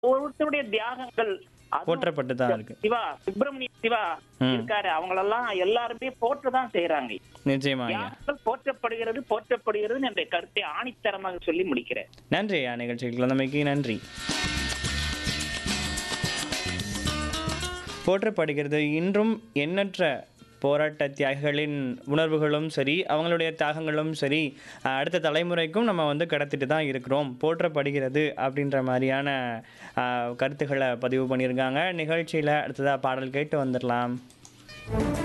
ஒவ்வொருத்தருடைய தியாகங்கள் அதுவும் போற்றப்பட்டு தான் இருக்கு சிவா சுப்பிரமணிய சிவா ம். இருக்காரு அவங்களெல்லாம் எல்லாருமே போற்றதான் செய்யறாங்க நிச்சயமா ஐயா தியாகங்கள் போற்றப்படுகிறது போற்றப்படுகிறது என்ற கருத்தை ஆணித்தரமாக சொல்லி முடிக்கிறேன் நன்றி ஐயா நிகழ்ச்சிக்கு வந்தமைக்கு நன்றி போற்றப்படுகிறது இன்றும் எண்ணற்ற போராட்ட தியாகிகளின் உணர்வுகளும் சரி அவங்களுடைய தியாகங்களும் சரி அஹ், அடுத்த தலைமுறைக்கும் நம்ம வந்து கடத்திட்டு தான் இருக்கிறோம் போற்றப்படுகிறது அப்படின்ற மாதிரியான அஹ், கருத்துக்களை பதிவு பண்ணியிருக்காங்க நிகழ்ச்சியில் அடுத்ததாக பாடல் கேட்டு வந்துடலாம்